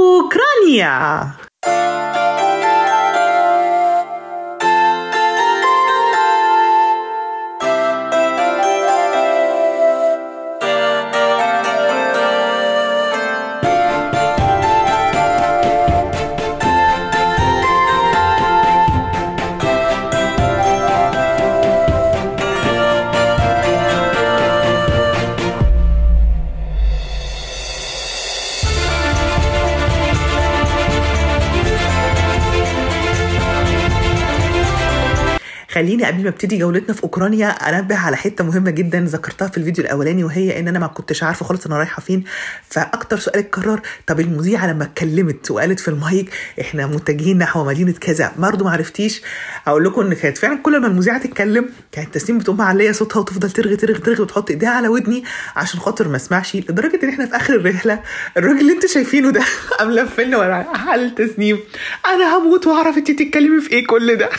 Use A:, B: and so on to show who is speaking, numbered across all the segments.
A: أوكرانيا خليني قبل ما ابتدي جولتنا في اوكرانيا انبه على حته مهمه جدا ذكرتها في الفيديو الاولاني وهي ان انا ما كنتش عارفه خالص انا رايحه فين فاكتر سؤال اتكرر طب المذيعه لما اتكلمت وقالت في المايك احنا متجهين نحو مدينه كذا برضه ما عرفتيش اقول لكم ان كانت فعلا كل ما المذيعه تتكلم كانت تسنيم بتقوم معليه صوتها وتفضل ترغي ترغي ترغي وتحط ايديها على ودني عشان خاطر ما اسمعش لدرجه ان احنا في اخر الرحله الراجل اللي انتوا شايفينه ده قام لفلنا ورا حل تسنيم انا هموت واعرف انت بتتكلمي في ايه كل ده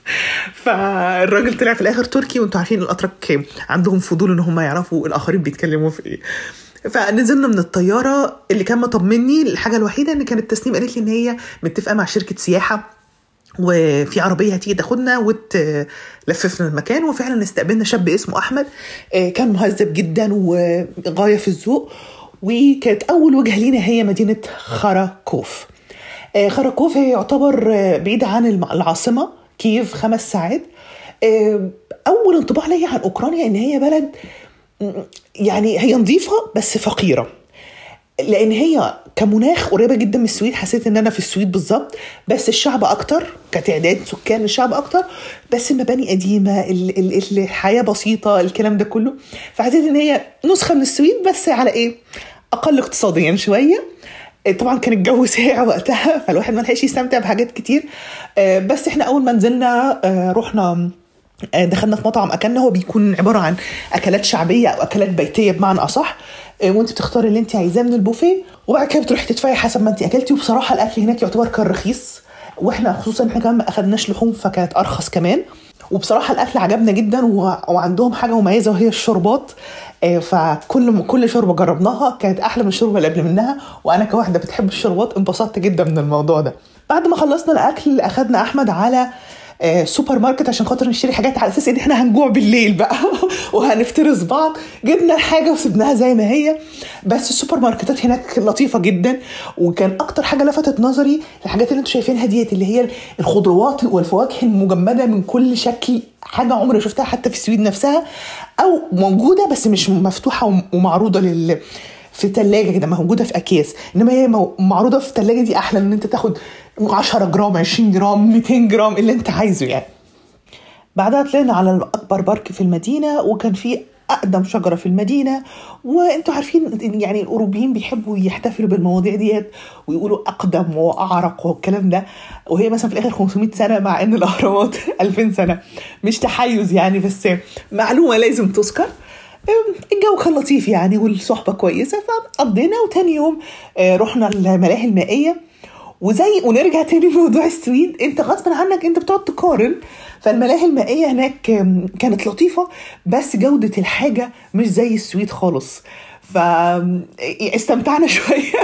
A: فالراجل طلع في الاخر تركي وانتوا عارفين الاتراك عندهم فضول ان هم يعرفوا الاخرين بيتكلموا في ايه فنزلنا من الطياره اللي كان مطمني الحاجه الوحيده ان كانت تسنيم قالت لي ان هي متفقه مع شركه سياحه وفي عربيه هتيجي تاخدنا وتلففنا المكان وفعلا استقبلنا شاب اسمه احمد كان مهذب جدا وغايه في الذوق وكانت اول وجهه لينا هي مدينه خراكوف خراكوف هي يعتبر بعيده عن العاصمه كييف خمس ساعات اول انطباع ليا عن اوكرانيا ان هي بلد يعني هي نظيفه بس فقيره لان هي كمناخ قريبه جدا من السويد حسيت ان انا في السويد بالظبط بس الشعب اكتر كتعداد سكان الشعب اكتر بس المباني قديمه الحياه بسيطه الكلام ده كله فحسيت ان هي نسخه من السويد بس على ايه اقل اقتصاديا شويه طبعا كان الجو ساقع وقتها فالواحد ما لحقش يستمتع بحاجات كتير بس احنا اول ما نزلنا رحنا دخلنا في مطعم اكلنا هو بيكون عباره عن اكلات شعبيه او اكلات بيتيه بمعنى اصح وانت بتختاري اللي انت عايزاه من البوفيه وبعد كده بتروحي تدفعي حسب ما انت اكلتي وبصراحه الاكل هناك يعتبر كان رخيص واحنا خصوصا احنا كمان ما اخدناش لحوم فكانت ارخص كمان وبصراحه الاكل عجبنا جدا وعندهم حاجه مميزه وهي الشربات فكل كل شوربه جربناها كانت احلى من الشوربه اللي قبل منها وانا كواحده بتحب الشربات انبسطت جدا من الموضوع ده بعد ما خلصنا الاكل اخدنا احمد على سوبر ماركت عشان خاطر نشتري حاجات على اساس ان احنا هنجوع بالليل بقى وهنفترس بعض جبنا الحاجه وسبناها زي ما هي بس السوبر ماركتات هناك لطيفه جدا وكان اكتر حاجه لفتت نظري الحاجات اللي انتم شايفينها ديت اللي هي الخضروات والفواكه المجمده من كل شكل حاجه عمري شفتها حتى في السويد نفسها او موجوده بس مش مفتوحه ومعروضه لل في ثلاجه كده موجوده في اكياس انما هي معروضه في الثلاجه دي احلى ان انت تاخد 10 جرام 20 جرام 200 جرام اللي انت عايزه يعني بعدها طلعنا على اكبر بارك في المدينه وكان في اقدم شجره في المدينه وانتوا عارفين يعني الاوروبيين بيحبوا يحتفلوا بالمواضيع ديت ويقولوا اقدم واعرق والكلام ده وهي مثلا في الاخر 500 سنه مع ان الاهرامات 2000 سنه مش تحيز يعني بس معلومه لازم تذكر الجو كان لطيف يعني والصحبة كويسة فقضينا وتاني يوم رحنا الملاهي المائية وزي ونرجع تاني لموضوع السويد انت غصب عنك انت بتقعد تقارن فالملاهي المائية هناك كانت لطيفة بس جودة الحاجة مش زي السويد خالص فاستمتعنا شوية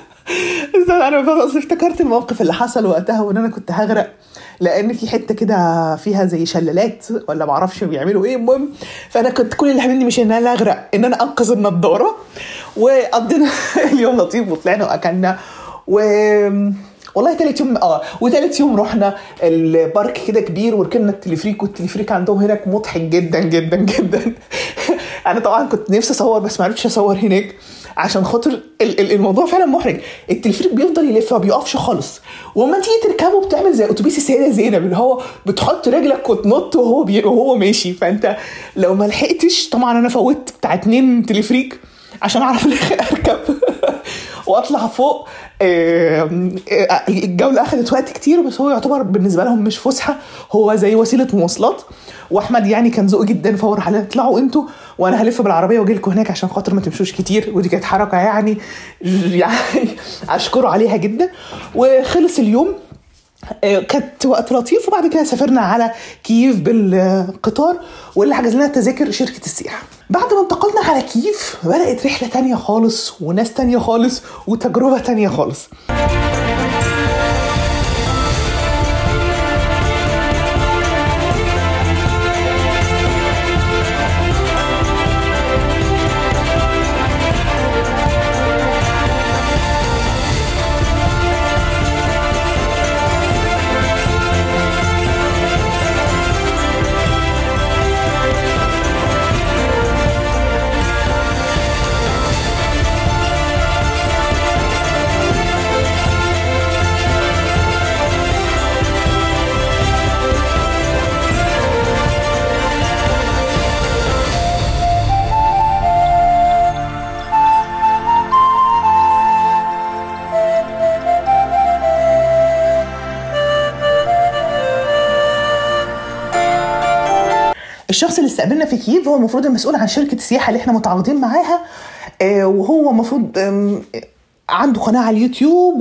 A: انا بس افتكرت الموقف اللي حصل وقتها وان انا كنت هغرق لان في حته كده فيها زي شلالات ولا معرفش بيعملوا ايه المهم فانا كنت كل اللي حاملني مش ان انا اغرق ان انا انقذ النضاره وقضينا اليوم لطيف وطلعنا واكلنا و والله تالت يوم اه وتالت يوم رحنا البارك كده كبير وركبنا التلفريك والتلفريك عندهم هناك مضحك جدا جدا جدا انا طبعا كنت نفسي اصور بس ما عرفتش اصور هناك عشان خاطر الموضوع فعلا محرج التلفريك بيفضل يلف ما بيقفش خالص وما تيجي تركبه بتعمل زي اتوبيس السيده زينب اللي هو بتحط رجلك وتنط وهو بي... وهو ماشي فانت لو ما لحقتش طبعا انا فوت بتاع اتنين تلفريك عشان اعرف اركب واطلع فوق الجوله اخذت وقت كتير بس هو يعتبر بالنسبه لهم مش فسحه هو زي وسيله مواصلات واحمد يعني كان ذوق جدا فور على اطلعوا انتوا وانا هلف بالعربيه واجي لكم هناك عشان خاطر ما تمشوش كتير ودي كانت حركه يعني يعني اشكره عليها جدا وخلص اليوم كانت وقت لطيف وبعد كده سافرنا على كييف بالقطار واللي حجز لنا تذاكر شركة السياحة بعد ما انتقلنا على كييف بدأت رحلة تانية خالص وناس تانية خالص وتجربة تانية خالص الشخص اللي استقبلنا في كييف هو المفروض المسؤول عن شركه السياحه اللي احنا متعاقدين معاها آه، وهو المفروض آم، عنده قناة على اليوتيوب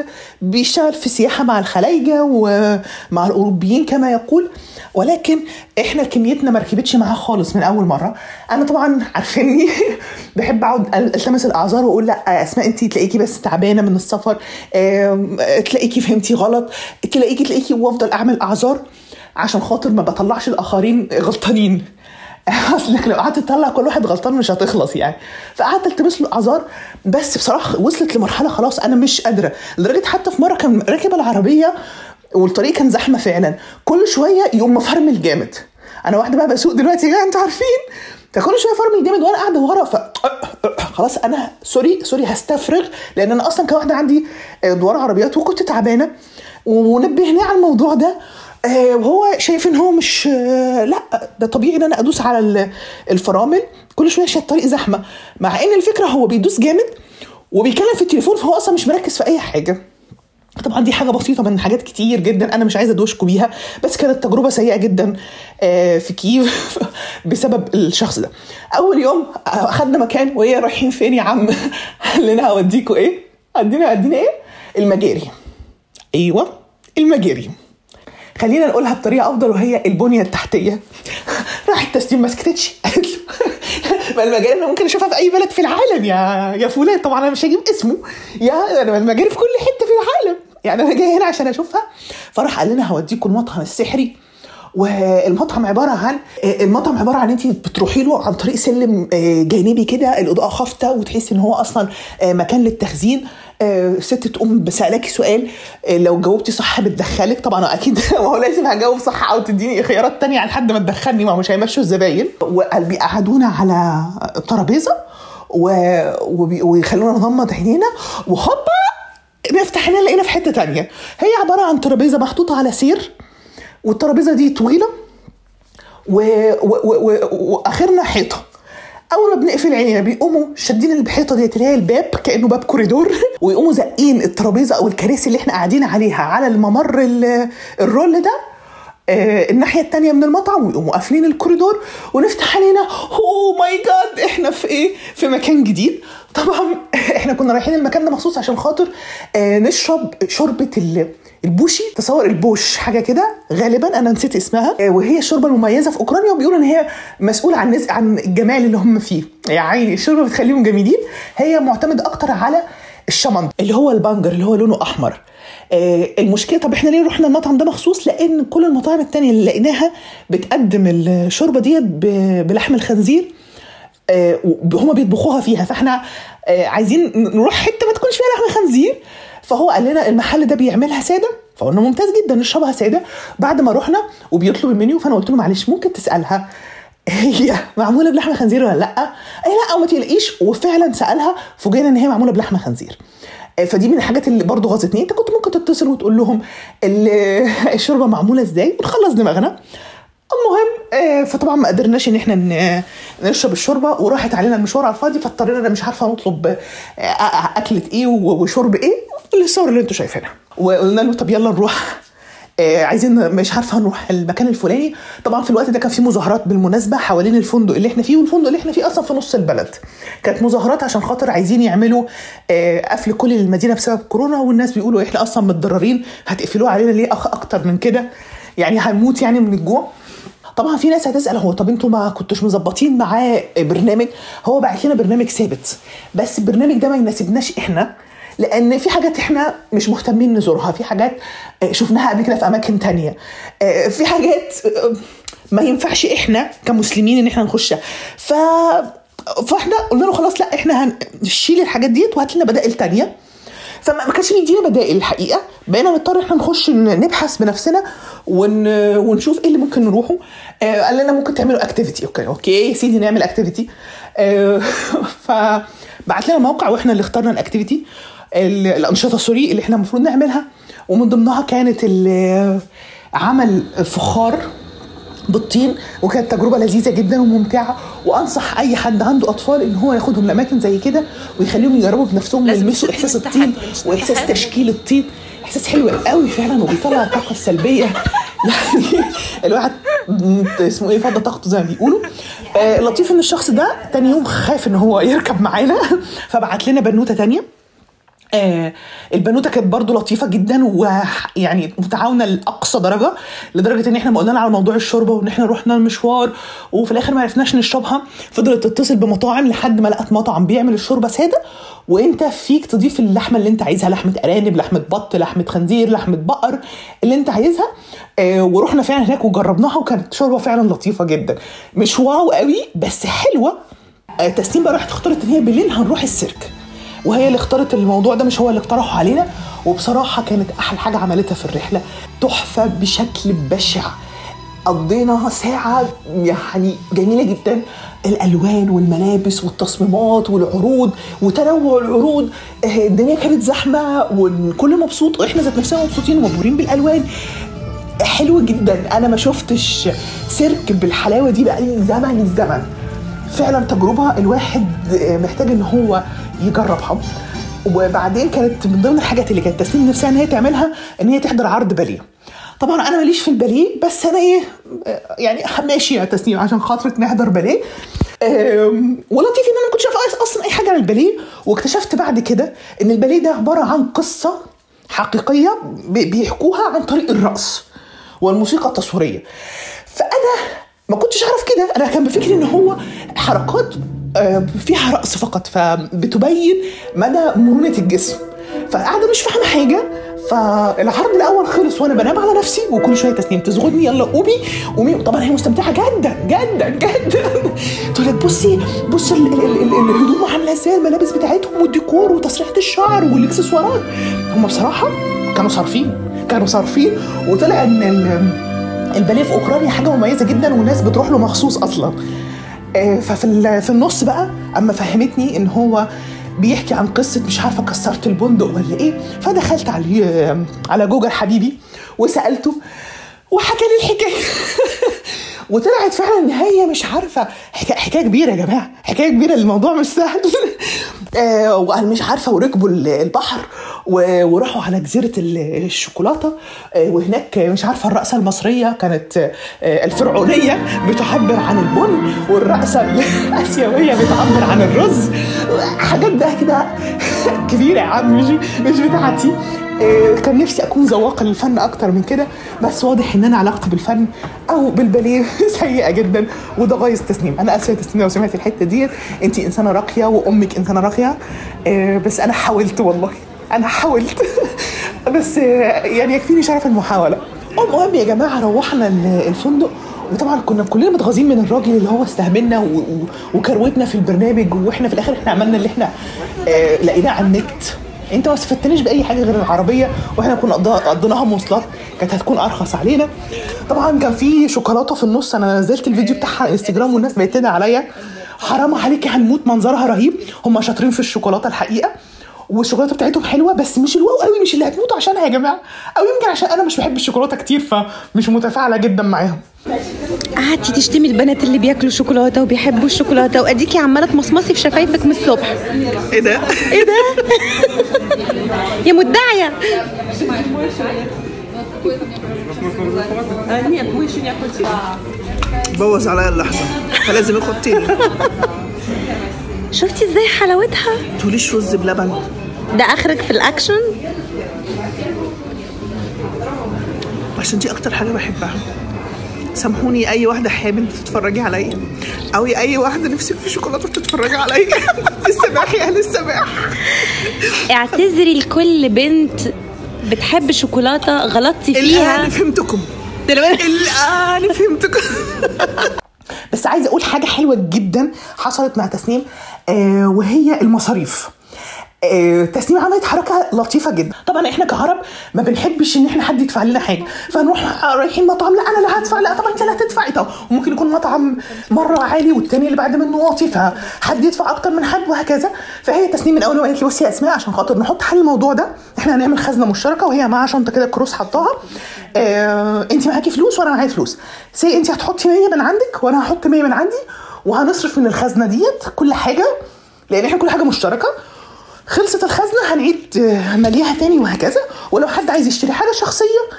A: وبيشتغل في السياحة مع الخلايجة ومع الأوروبيين كما يقول ولكن احنا كميتنا ما ركبتش معاه خالص من أول مرة أنا طبعا عارفيني بحب أقعد التمس الأعذار وأقول لا أسماء أنت تلاقيكي بس تعبانة من السفر آم، تلاقيكي فهمتي غلط تلاقيكي تلاقيكي وأفضل أعمل أعذار عشان خاطر ما بطلعش الآخرين غلطانين اصلك لو قعدت تطلع كل واحد غلطان مش هتخلص يعني فقعدت التمس له اعذار بس بصراحه وصلت لمرحله خلاص انا مش قادره لدرجه حتى في مره كان راكب العربيه والطريق كان زحمه فعلا كل شويه يقوم مفرمل جامد انا واحده بقى بسوق دلوقتي يا جماعه انتوا عارفين فكل شويه فرمل جامد وانا قاعده ورا ف خلاص انا سوري سوري هستفرغ لان انا اصلا كواحده عندي دوار عربيات وكنت تعبانه ونبهني على الموضوع ده آه، وهو شايف ان هو مش آه، لا ده طبيعي ان انا ادوس على ال- الفرامل كل شويه عشان الطريق زحمه مع ان الفكره هو بيدوس جامد وبيتكلم في التليفون فهو اصلا مش مركز في اي حاجه طبعا دي حاجه بسيطه من حاجات كتير جدا انا مش عايزه ادوشكوا بيها بس كانت تجربه سيئه جدا آه، في كييف بسبب الشخص ده اول يوم اخدنا مكان وهي رايحين فين يا عم قال لنا هوديكوا ايه ادينا ادينا ايه المجاري ايوه المجاري خلينا نقولها بطريقه افضل وهي البنيه التحتيه راحت تسليم ما سكتتش قالت له ما المجاري انا ممكن اشوفها في اي بلد في العالم يا يا فلان طبعا انا مش هجيب اسمه يا انا المجاري في كل حته في العالم يعني انا جاي هنا عشان اشوفها فراح قال لنا هوديكم المطعم السحري والمطعم عباره عن المطعم عباره عن انت بتروحي له عن طريق سلم آه، جانبي كده الاضاءه خافته وتحسي ان هو اصلا آه، مكان للتخزين آه، ست تقوم بسالك سؤال آه، لو جاوبتي صح بتدخلك طبعا اكيد ما هو لازم هجاوب صح او تديني خيارات تانية لحد ما تدخلني ما هو مش هيمشوا الزباين وقال بيقعدونا على ترابيزه و- وبي- ويخلونا نغمض عينينا وهوبا نفتح عينينا لقينا في حته تانية هي عباره عن ترابيزه محطوطه على سير والترابيزه دي طويله و... و... و... و... واخرنا حيطه اول ما بنقفل عينينا بيقوموا شادين الحيطه ديت اللي هي الباب كانه باب كوريدور ويقوموا زقين الترابيزه او الكراسي اللي احنا قاعدين عليها على الممر ال- الرول ده آه الناحيه التانية من المطعم ويقوموا قافلين الكوريدور ونفتح علينا اوه ماي جاد احنا في ايه في مكان جديد طبعا احنا كنا رايحين المكان ده مخصوص عشان خاطر آه نشرب شوربه ال- البوشي تصور البوش حاجه كده غالبا انا نسيت اسمها آه، وهي الشوربه المميزه في اوكرانيا وبيقولوا ان هي مسؤوله عن نز- عن الجمال اللي هم فيه يا عيني الشوربه بتخليهم جميلين هي معتمده اكتر على الشمن اللي هو البنجر اللي هو لونه احمر آه، المشكله طب احنا ليه رحنا المطعم ده مخصوص لان كل المطاعم التانية اللي لقيناها بتقدم الشوربه ديت ب- بلحم الخنزير آه، هما بيطبخوها فيها فاحنا آه، عايزين نروح حته ما تكونش فيها لحم خنزير فهو قال لنا المحل ده بيعملها ساده فقلنا ممتاز جدا نشربها ساده بعد ما رحنا وبيطلب المنيو فانا قلت له معلش ممكن تسالها هي معموله بلحم خنزير ولا لا؟ قال لا وما تقلقيش وفعلا سالها فوجئنا ان هي معموله بلحم خنزير آه، فدي من الحاجات اللي برضو غاظتني انت كنت ممكن تتصل وتقول لهم ال- الشوربه معموله ازاي ونخلص دماغنا المهم آه، فطبعا ما قدرناش ان احنا ن- نشرب الشوربه وراحت علينا المشوار على الفاضي فاضطرينا أنا مش عارفه نطلب آه، آه، اكله ايه و- وشرب ايه الصور اللي انتم شايفينها وقلنا له طب يلا نروح آه، عايزين مش عارفه هنروح المكان الفلاني طبعا في الوقت ده كان في مظاهرات بالمناسبه حوالين الفندق اللي احنا فيه والفندق اللي احنا فيه اصلا في نص البلد كانت مظاهرات عشان خاطر عايزين يعملوا آه، قفل كل المدينه بسبب كورونا والناس بيقولوا احنا اصلا متضررين هتقفلوها علينا ليه أخ اكتر من كده يعني هنموت يعني من الجوع طبعا في ناس هتسال هو طب انتوا ما كنتوش مظبطين معاه برنامج هو بعت لنا برنامج ثابت بس البرنامج ده ما يناسبناش احنا لان في حاجات احنا مش مهتمين نزورها في حاجات آه، شفناها قبل كده في اماكن تانية آه، في حاجات آه، ما ينفعش احنا كمسلمين ان احنا نخشها ف فاحنا قلنا له خلاص لا احنا هنشيل الحاجات ديت وهات لنا بدائل تانية فما ما كانش بيدينا بدائل الحقيقه بقينا نضطر احنا نخش ن- نبحث بنفسنا ون... ونشوف ايه اللي ممكن نروحه آه قال لنا ممكن تعملوا اكتيفيتي اوكي اوكي يا سيدي نعمل اكتيفيتي آه فبعت لنا موقع واحنا اللي اخترنا الاكتيفيتي ال- الانشطه سوري اللي احنا المفروض نعملها ومن ضمنها كانت ال- عمل فخار بالطين وكانت تجربه لذيذه جدا وممتعه وانصح اي حد عنده اطفال ان هو ياخدهم لاماكن زي كده ويخليهم يجربوا بنفسهم
B: لازم
A: ويلمسوا
B: تشوفي
A: احساس
B: وانت
A: الطين
B: حاجة، مش
A: واحساس
B: حاجة.
A: تشكيل الطين احساس حلو قوي فعلا وبيطلع الطاقه السلبيه يعني الواحد اسمه ايه فضه طاقته زي ما بيقولوا آه اللطيف ان الشخص ده تاني يوم خاف ان هو يركب معانا فبعت لنا بنوته تانية آه البنوته كانت برضو لطيفه جدا ويعني متعاونه لاقصى درجه لدرجه ان احنا ما قلنا على موضوع الشوربه وان احنا رحنا المشوار وفي الاخر ما عرفناش نشربها فضلت تتصل بمطاعم لحد ما لقت مطعم بيعمل الشوربه ساده وانت فيك تضيف اللحمه اللي انت عايزها لحمه ارانب لحمه بط لحمه خنزير لحمه بقر اللي انت عايزها آه ورحنا فعلا هناك وجربناها وكانت شوربه فعلا لطيفه جدا مش واو قوي بس حلوه آه تسنيم بقى راحت اختارت ان هي بالليل هنروح السيرك وهي اللي اختارت الموضوع ده مش هو اللي اقترحه علينا وبصراحة كانت أحلى حاجة عملتها في الرحلة تحفة بشكل بشع قضينا ساعة يعني جميلة جدا الألوان والملابس والتصميمات والعروض وتنوع العروض الدنيا كانت زحمة والكل مبسوط واحنا ذات نفسنا مبسوطين ومبهورين بالألوان حلو جدا أنا ما شفتش سيرك بالحلاوة دي بقالي زمن الزمن فعلا تجربة الواحد محتاج ان هو يجربها وبعدين كانت من ضمن الحاجات اللي كانت تسنيم نفسها ان هي تعملها ان هي تحضر عرض باليه طبعا انا ماليش في الباليه بس انا ايه يعني ماشي يا تسنيم عشان خاطرك نحضر باليه ولطيف ان انا ما كنتش عارفه اصلا اي حاجه عن الباليه واكتشفت بعد كده ان الباليه ده عباره عن قصه حقيقيه بيحكوها عن طريق الرقص والموسيقى التصويريه فانا ما كنتش اعرف كده انا كان بفكري ان هو حركات فيها رقص فقط فبتبين مدى مرونه الجسم فقاعده مش فاهمه حاجه فالعرض الاول خلص وانا بنام على نفسي وكل شويه تسنيم تزغدني يلا قومي قومي طبعا هي مستمتعه جدا جدا جدا تقول لك بصي بصي الهدوم عامله ازاي الملابس بتاعتهم والديكور وتسريحه الشعر والاكسسوارات هم بصراحه كانوا صارفين كانوا صارفين وطلع ان الباليه في اوكرانيا حاجه مميزه جدا والناس بتروح له مخصوص اصلا ففي في النص بقى اما فهمتني ان هو بيحكي عن قصه مش عارفه كسرت البندق ولا ايه فدخلت على على جوجل حبيبي وسالته وحكى لي الحكايه وطلعت فعلا ان هي مش عارفه حكايه, حكاية كبيره يا جماعه حكايه كبيره الموضوع مش سهل آه وانا مش عارفه وركبوا البحر وراحوا على جزيره الشوكولاته آه وهناك مش عارفه الرقصه المصريه كانت آه الفرعونيه بتعبر عن البن والرقصه الاسيويه بتعبر عن الرز حاجات ده كده كبيره يا عم مش مش بتاعتي كان نفسي اكون ذواقه للفن اكتر من كده بس واضح ان انا علاقتي بالفن او بالباليه سيئه جدا وده غايز تسنيم انا اسفه تسنيم لو سمعتي الحته ديت انت انسانه راقيه وامك انسانه راقيه بس انا حاولت والله انا حاولت بس يعني يكفيني شرف المحاوله المهم يا جماعه روحنا الفندق وطبعا كنا كلنا متغاظين من الراجل اللي هو استهبلنا وكروتنا في البرنامج واحنا في الاخر احنا عملنا اللي احنا لقيناه على النت انت ما استفدتنيش باي حاجه غير العربيه واحنا كنا قضيناها مواصلات كانت هتكون ارخص علينا طبعا كان في شوكولاته في النص انا نزلت الفيديو بتاعها على انستجرام والناس بقت تدعي عليا حرام عليكي هنموت منظرها رهيب هم شاطرين في الشوكولاته الحقيقه والشوكولاته بتاعتهم حلوه بس مش الواو قوي مش اللي هتموتوا عشانها يا جماعه او يمكن عشان انا مش بحب الشوكولاته كتير فمش متفاعله جدا معاهم
B: قعدتي تشتمي البنات اللي بياكلوا شوكولاته وبيحبوا الشوكولاته واديكي عماله تمصمصي في شفايفك من الصبح
A: ايه ده
B: ايه ده يا مدعيه
A: بوظ عليا اللحظه فلازم اخد تاني
B: شفتي ازاي حلاوتها
A: تقوليش رز بلبن
B: ده اخرك في الاكشن
A: عشان دي اكتر حاجه بحبها سامحوني اي واحده حامل بتتفرجي عليا او اي واحده نفسك في شوكولاته بتتفرجي عليا السماح يا اهل السماح
B: اعتذري لكل بنت بتحب الشوكولاته غلطتي فيها
A: انا فهمتكم
B: دلوقتي
A: انا فهمتكم بس عايزه اقول حاجه حلوه جدا حصلت مع تسنيم آه وهي المصاريف آه تسنيم عملت حركه لطيفه جدا طبعا احنا كعرب ما بنحبش ان احنا حد يدفع لنا حاجه فنروح رايحين مطعم لا انا اللي هدفع لا طبعا انت اللي هتدفعي طب وممكن يكون مطعم مره عالي والتاني اللي بعد منه واطي فحد يدفع اكتر من حد وهكذا فهي تسنيم من اول ما قالت لي بصي يا اسماء عشان خاطر نحط حل الموضوع ده احنا هنعمل خزنه مشتركه وهي معاها شنطه كده كروس حطاها اه انت معاكي فلوس وانا معايا فلوس سي انت هتحطي 100 من عندك وانا هحط 100 من عندي وهنصرف من الخزنه ديت كل حاجه لان احنا كل حاجه مشتركه خلصت الخزنه هنعيد ماليها تاني وهكذا ولو حد عايز يشتري حاجه شخصيه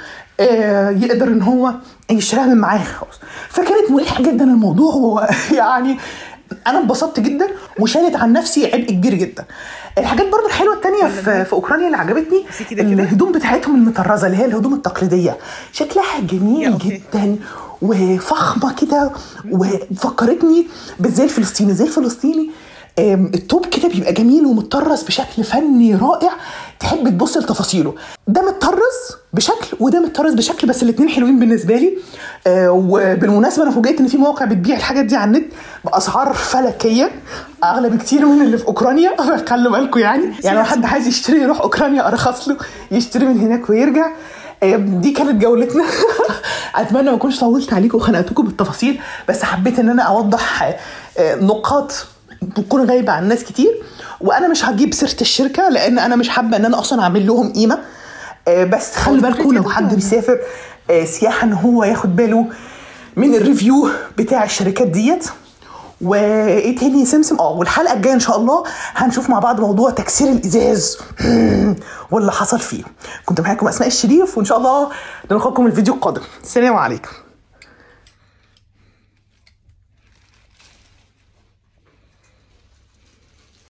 A: آه، يقدر ان هو يشتريها من معاه خلاص فكانت مريحه جدا الموضوع ويعني انا انبسطت جدا وشالت عن نفسي عبء كبير جدا الحاجات برضو الحلوه التانية في, في اوكرانيا اللي عجبتني الهدوم بتاعتهم المطرزه اللي هي الهدوم التقليديه شكلها جميل جدا وفخمه كده وفكرتني بالزي الفلسطيني الزي الفلسطيني آم، التوب كده بيبقى جميل ومتطرز بشكل فني رائع تحب تبص لتفاصيله ده متطرز بشكل وده متطرز بشكل بس الاتنين حلوين بالنسبه لي آه وبالمناسبه انا فوجئت ان في مواقع بتبيع الحاجات دي على النت باسعار فلكيه اغلى بكتير من اللي في اوكرانيا خلوا بالكم يعني يعني لو حد عايز يشتري يروح اوكرانيا ارخص له يشتري من هناك ويرجع آه، دي كانت جولتنا اتمنى ما اكونش طولت عليكم وخنقتكم بالتفاصيل بس حبيت ان انا اوضح آه، آه، نقاط بتكون غايبه عن ناس كتير وانا مش هجيب سيره الشركه لان انا مش حابه ان انا اصلا اعمل لهم قيمه آه، بس خلي بالكم لو حد بيسافر آه، سياحه ان هو ياخد باله من الريفيو بتاع الشركات ديت وايه تاني يا سمسم اه والحلقه الجايه ان شاء الله هنشوف مع بعض موضوع تكسير الازاز واللي حصل فيه كنت معاكم اسماء الشريف وان شاء الله نلقاكم الفيديو القادم السلام عليكم